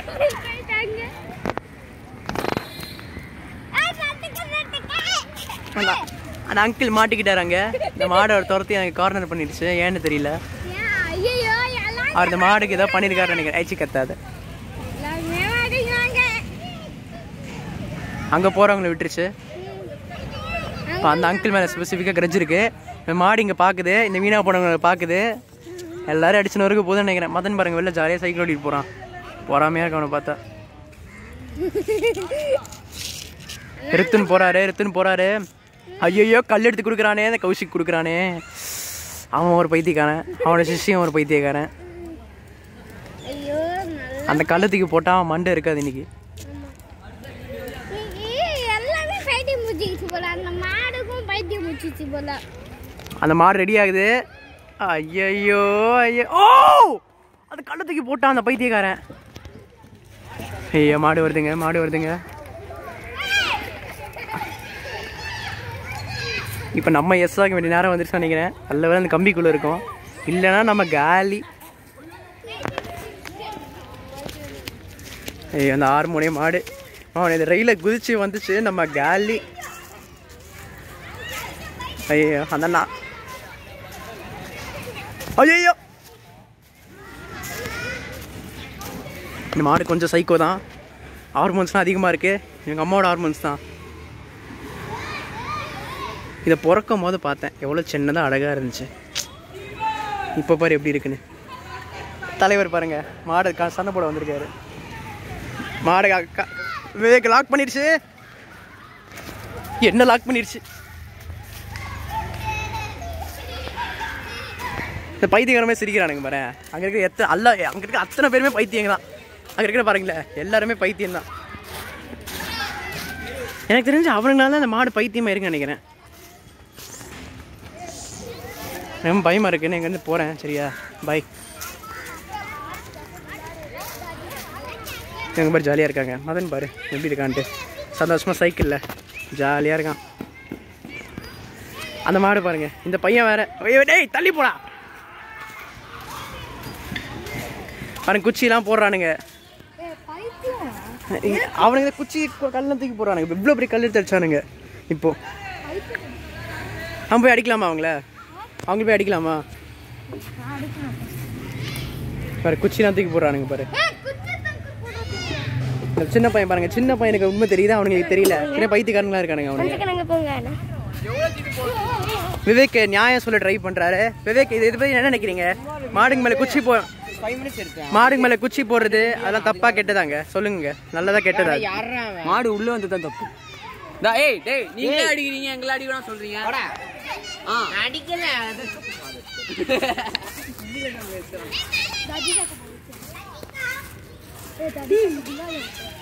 போயிட்டாங்க ஏய், நட்டுக்க, நட்டுக்க. அந்த அந்த அங்கிள் மாட்டிக்கிட்டாரு அங்க இந்த மாடை ஒரு துரத்தி எனக்கு கார்னர் பண்ணிடுச்சு ஏன்னு தெரியல ஏன், ஐயையோ, எல்லாம் அவர் இந்த மாடுக்கு ஏதோ பண்ணியிருக்காரு நினைக்கிறேன் ஐச்சி கத்தாது எல்லாமே மாட்டிக்கிறாங்க. அங்க போறவங்களை விட்டுருச்சு இப்போ அந்த அங்கிள் மேலே ஸ்பெசிஃபிக்காக கிரஜ் இருக்கு இந்த மாடு இங்கே பார்க்குது இந்த வீணா போனவங்களை பார்க்குது எல்லாரும் அடிச்சு நொறுக்க போதுன்னு நினைக்கிறேன் மதன் பாருங்க வெளில ஜாலியாக சைக்கிள் ஓட்டிட்டு போகிறான் பொறாமையாக இருக்கு அவனை பார்த்தா ரித்துன்னு போறாரு ரித்துன்னு போறாரு ஐயோ கல் எடுத்து கொடுக்குறானே அந்த கௌஷிக் கொடுக்குறானே அவன் ஒரு பைத்தியக்காரன் அவனோட சிஷ்யம் ஒரு பைத்தியக்காரன் ஐயோ, நல்லா அந்த கள்ளத்துக்கு போட்டால் அவன் மண்டை இருக்காது இன்னைக்கு ஏய், எல்லாமே பைத்தியம் முடிச்சிச்சு போல அந்த மாடுக்கும் பைத்தியம் முடிச்சிச்சு போல அந்த மாடு ரெடி ஆகுது ஐயையோ ஐயோ ஓ அது கள்ளத்துக்கு போட்டான் அந்த பைத்தியக்காரன் ஐயோ மாடு வருதுங்க மாடு வருதுங்க இப்போ நம்ம எஸ் ஆக வேண்டிய நேரம் வந்துருச்சு நினைக்கிறேன் நல்ல வேளை அந்த கம்பிக்குள்ளே இருக்கும் இல்லைன்னா நம்ம காலி ஐயோ அந்த ஆறு மூணே மாடு அவன் இது ரயிலில் குதிச்சு வந்துச்சு நம்ம காலி ஐயோ அந்த அண்ணா ஐயோ இந்த மாடு கொஞ்சம் சைக்கோ தான் ஹார்மோன்ஸ்லாம் அதிகமாக இருக்கு எங்கள் அம்மாவோட ஹார்மோன்ஸ் தான் இதை பிறக்கும் போது பார்த்தேன் எவ்வளோ சின்னதாக அழகாக இருந்துச்சு இப்போ பாரு எப்படி இருக்குன்னு தலைவர் பாருங்க மாடு கா சண்டை போட வந்திருக்காரு மாடு கா- கா- விவேக் லாக் பண்ணிருச்சு என்ன லாக் பண்ணிருச்சு இந்த பைத்தியக்காரமே சிரிக்கிறானுங்க பாரு அங்கே இருக்கிற எத்தனை அல்ல அங்கே இருக்கிற அத்தனை பேருமே பைத்தியங்க தான் அங்கே இருக்கிற பாருங்களேன் எல்லாருமே பைத்தியம் தான் எனக்கு தெரிஞ்சு அவனுங்களால தான் அந்த மாடு பைத்தியமாக இருக்குன்னு நினைக்கிறேன் ரொம்ப பயமாக இருக்குன்னு இங்கேருந்து போகிறேன் சரியா பாய் எங்கள் பாரு ஜாலியாக இருக்காங்க மதன் பாரு எப்படி இருக்கான்ட்டு சந்தோஷமாக சைக்கிளில் ஜாலியாக இருக்கான் அந்த மாடு பாருங்க இந்த பையன் வேற ஐயோ, டேய் தள்ளி போடா பாருங்க குச்சிலாம் போடுறானுங்க ஏய், பைத்தியம் அவனுங்க இந்த குச்சி கல்லாம் தூக்கி போடுறானுங்க இவ்வளோ பெரிய கல் எடுத்து அடிச்சானுங்க இப்போ அவன் போய் அடிக்கலாமா அவங்கள அவங்க போய் அடிக்கலாமா பாரு குச்சிலாம் தூக்கி போடுறானுங்க பாரு ஏய், குச்சி தூக்கு போடாதீங்க. இந்த சின்ன பையன் பாருங்க சின்ன பையனுக்கு உண்மை தெரியுது அவனுக்கு தெரியல சின்ன பைத்தியக்காரங்களா இருக்கானுங்க அவனுங்க நாங்க போங்க விவேக் நியாயம் சொல்ல ட்ரை பண்றாரு விவேக் இது இதை பத்தி என்ன நினைக்கிறீங்க மாடுங்க மேல குச்சி போ மாடுங்க மேல குச்சி போடுறது அதெல்லாம் தப்பா கெட்டதாங்க சொல்லுங்க நல்லதா கெட்டதா மாடு உள்ள வந்து தான் தப்பு டா ஏய் டேய் நீங்க அடிக்கிறீங்க எங்களை அடிக்கணும் சொல்றீங்க ஆ அடிக்கல ஏய், தடி, தடி, தடி.